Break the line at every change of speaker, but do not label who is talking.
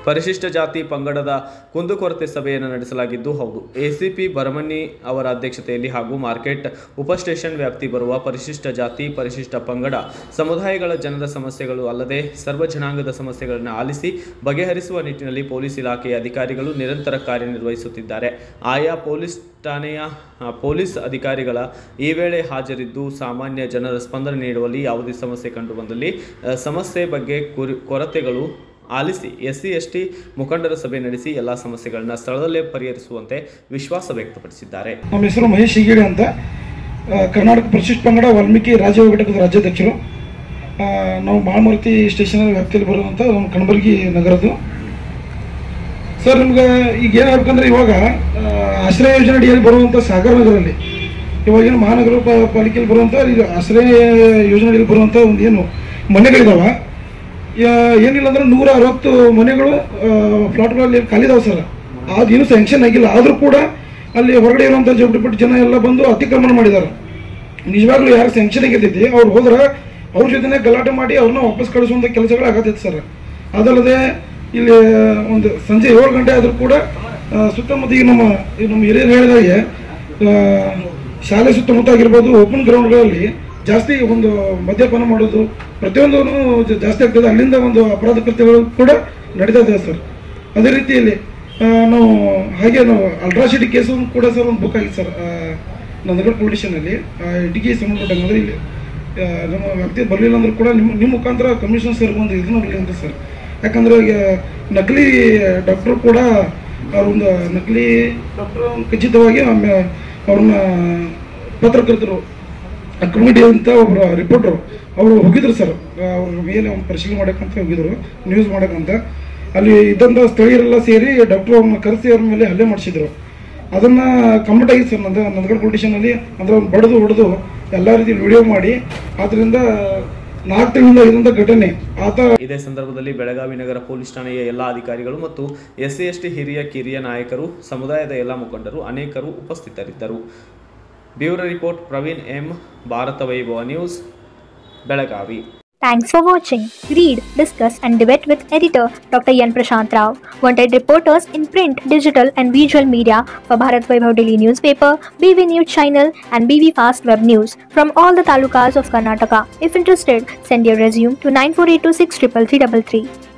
ಪರಿಶಿಷ್ಟ ಜಾತಿ ಪಂಗಡದ ಕುಂದುಕೊರತೆ ಸಭೆಯನ್ನು ನಡೆಸಲಾಗಿದ್ದು ಹೌದು ಎಸಿಪಿ ಭರಮಣ್ಣಿ ಅವರ ಅಧ್ಯಕ್ಷತೆಯಲ್ಲಿ ಹಾಗೂ ಮಾರ್ಕೆಟ್ ಉಪ ಸ್ಟೇಷನ್ ವ್ಯಾಪ್ತಿ ಬರುವ ಪರಿಶಿಷ್ಟ ಜಾತಿ ಪರಿಶಿಷ್ಟ ಪಂಗಡ ಸಮುದಾಯಗಳ ಜನರ ಸಮಸ್ಯೆಗಳು ಅಲ್ಲದೆ ಸರ್ವ ಜನಾಂಗದ ಸಮಸ್ಯೆಗಳನ್ನು ಆಲಿಸಿ ಬಗೆಹರಿಸುವ ನಿಟ್ಟಿನಲ್ಲಿ ಪೊಲೀಸ್ ಇಲಾಖೆಯ ಅಧಿಕಾರಿಗಳು ನಿರಂತರ ಕಾರ್ಯನಿರ್ವಹಿಸುತ್ತಿದ್ದಾರೆ ಆಯಾ ಪೊಲೀಸ್ ಠಾಣೆಯ ಆ, ಪೊಲೀಸ್ ಅಧಿಕಾರಿಗಳ ಈ ವೇಳೆ ಹಾಜರಿದ್ದು ಸಾಮಾನ್ಯ ಜನರ ಸ್ಪಂದನೆ ನೀಡುವಲ್ಲಿ ಯಾವುದೇ ಸಮಸ್ಯೆ ಕಂಡುಬಂದಲ್ಲಿ ಆ, ಸಮಸ್ಯೆ ಬಗ್ಗೆ ಕುರಿ ಕೊರತೆಗಳು ಆಲಿಸಿ ಎಸ್ಸಿ ಎಸ್ಟಿ ಮುಖಂಡರ ಸಭೆ ನಡೆಸಿ ಎಲ್ಲ ಸಮಸ್ಯೆಗಳನ್ನ ಸ್ಥಳದಲ್ಲೇ ಪರಿಹರಿಸುವಂತೆ ವಿಶ್ವಾಸ ವ್ಯಕ್ತಪಡಿಸಿದ್ದಾರೆ
ನಮ್ಮ ಹೆಸರು ಮಹೇಶ್ ಹೀಗೇಡಿ ಅಂತ ಆ, ಕರ್ನಾಟಕ ಪರಿಶಿಷ್ಟ ಪಂಗಡ ವಾಲ್ಮೀಕಿ ರಾಜ್ಯ ಘಟಕದ ರಾಜ್ಯಾಧ್ಯಕ್ಷರು ಆ, ನಾವು ಮಾಳಮೂರ್ತಿ ಸ್ಟೇಷನ್ ವ್ಯಾಪ್ತಿಯಲ್ಲಿ ಬರುವಂಥ ನಮ್ಮ ಕಣಬರ್ಗಿ ನಗರದ್ದು ಸರ್ ನಿಮ್ಗೆ ಈಗ ಏನಾಗಬೇಕಂದ್ರೆ ಇವಾಗ ಆ, ಆಶ್ರಯ ಯೋಜನೆ ಅಡಿಯಲ್ಲಿ ಬರುವಂಥ ಸಾಗರ ನಗರಲ್ಲಿ ಇವಾಗಿನ ಮಹಾನಗರ ಪ- ಪಾಲಿಕೆಯಲ್ಲಿ ಬರುವಂಥ ಇದು ಆಶ್ರಯ ಯೋಜನೆ ಅಡಿಯಲ್ಲಿ ಬರುವಂಥ ಒಂದು ಏನು ಮನೆಗಳಿದಾವ ಯಾ- ಏನಿಲ್ಲ ಅಂದ್ರೆ ನೂರ ಅರವತ್ತು ಮನೆಗಳು ಫ್ಲಾಟ್ಗಳಲ್ಲಿ ಖಾಲಿದಾವೆ ಸರ್ ಅದೇನು ಸ್ಯಾಂಕ್ಷನ್ ಆಗಿಲ್ಲ ಆದರೂ ಕೂಡ ಅಲ್ಲಿ ಹೊರಗಡೆ ಇರುವಂಥ ಜೋಪಡಿಪಟ್ಟು ಜನ ಎಲ್ಲ ಬಂದು ಅತಿಕ್ರಮಣ ಮಾಡಿದ್ದಾರೆ ನಿಜವಾಗ್ಲೂ ಯಾರು ಸ್ಯಾಂಕ್ಷನ್ ಆಗಿರ್ತೈತಿ ಅವ್ರು ಹೋದ್ರೆ ಅವ್ರ ಜೊತೆನೆ ಗಲಾಟೆ ಮಾಡಿ ಅವ್ರನ್ನ ವಾಪಸ್ ಕಳಿಸುವಂಥ ಕೆಲಸಗಳು ಆಗತೈತಿ ಸರ್ ಅದಲ್ಲದೆ ಇಲ್ಲಿ ಒಂದು ಸಂಜೆ ಏಳು ಗಂಟೆ ಆದರೂ ಕೂಡ ಆ, ಸುತ್ತಮುತ್ತ ಈಗ ನಮ್ಮ ಈ ನಮ್ಮ ಹಿರಿಯರು ಹೇಳಿದಾಗೆ ಆ, ಶಾಲೆ ಸುತ್ತಮುತ್ತ ಆಗಿರ್ಬೋದು ಓಪನ್ ಗ್ರೌಂಡ್ಗಳಲ್ಲಿ ಜಾಸ್ತಿ ಒಂದು ಮದ್ಯಪಾನ ಮಾಡೋದು ಪ್ರತಿಯೊಂದು ಜಾಸ್ತಿ ಆಗ್ತದೆ ಅಲ್ಲಿಂದ ಒಂದು ಅಪರಾಧ ಕೃತ್ಯಗಳು ಕೂಡ ನಡೀತಾ ಇದೆ ಸರ್ ಅದೇ ರೀತಿಯಲ್ಲಿ ಆ, ನಾವು ಹಾಗೆ ನಾವು ಅಲ್ಟ್ರಾಸಿಟಿ ಕೇಸು ಕೂಡ ಸರ್ ಒಂದು ಬುಕ್ ಆಗಿತ್ತು ಸರ್ ನಂದಗಢ ಪೊಲೀಸ್ ಸ್ಟೇಷನಲ್ಲಿ ಇಟಿಗೆ ಸಂಬಂಧಪಟ್ಟಂಗೆ ಅಂದ್ರೆ ಇಲ್ಲಿ ಆ, ನಮ್ಮ ವ್ಯಕ್ತಿ ಬರಲಿಲ್ಲ ಅಂದ್ರೂ ಕೂಡ ನಿಮ್ಮ ನಿಮ್ಮ ಮುಖಾಂತರ ಕಮಿಷನ್ ಸರ್ ಒಂದು ಇದನ್ನ ಬರಲಿ ಅಂತ ಸರ್ ಯಾಕಂದ್ರೆ ಈಗ ನಕಲಿ ಡಾಕ್ಟರ್ ಕೂಡ ಅವ್ರೊಂದು ನಕಲಿ ಡಾಕ್ಟರ್ ಖಚಿತವಾಗಿ ಆಮೇಲೆ ಅವ್ರನ್ನ ಪತ್ರಕರ್ತರು ಕಮಿಟಿ ಅಂತ ಒಬ್ಬರು ರಿಪೋರ್ಟರ್ ಅವರು ಹೋಗಿದ್ರು ಸರ್ ಅವ್ರ ಮೇಲೆ ಒಂದು ಪರಿಶೀಲನೆ ಮಾಡಕ್ಕಂತ ಹೋಗಿದ್ರು ನ್ಯೂಸ್ ಮಾಡಕ್ಕಂತ ಅಲ್ಲಿ ಇದ್ದಂಥ ಸ್ಥಳೀಯರೆಲ್ಲ ಸೇರಿ ಡಾಕ್ಟರ್ ಅವ್ರನ್ನ ಕರೆಸಿ ಅವ್ರ ಮೇಲೆ ಹಲ್ಲೆ ಮಾಡಿಸಿದ್ರು ಅದನ್ನ ಕಂಪ್ಲೀಟ್ ಆಗಿತ್ತು ಸರ್ ನಂದು ನಂದಗಢ ಪೊಲಿಟಿಷನಲ್ಲಿ ಅಂದ್ರೆ ಅವ್ನು ಬಡಿದು ಹೊಡೆದು ಎಲ್ಲ ರೀತಿ ವಿಡಿಯೋ ಮಾಡಿ ಅದರಿಂದ ನಾಲ್ಕು ತಿಂಗಳಿಂದ ಇದಂಥ ಘಟನೆ ಆತ
ಇದೇ ಸಂದರ್ಭದಲ್ಲಿ ಬೆಳಗಾವಿ ನಗರ ಪೊಲೀಸ್ ಠಾಣೆಯ ಎಲ್ಲ ಅಧಿಕಾರಿಗಳು ಮತ್ತು ಎಸ್ಸಿ ಎಸ್ಟಿ ಹಿರಿಯ ಕಿರಿಯ ನಾಯಕರು ಸಮುದಾಯದ ಎಲ್ಲ ಮುಖಂಡರು ಅನೇಕರು ಉಪಸ್ಥಿತರಿದ್ದರು bureau report Praveen M Bharata Vaibhava News Belagavi
Thanks for watching. Read, discuss, and debate with editor Dr. Yan Prashant Rao. Wanted reporters in print, digital, and visual media for Bharat Vaibhav Daily Newspaper, BV News Channel, and BV Fast Web News from all the talukas of Karnataka. If interested, send your resume to 9482633333.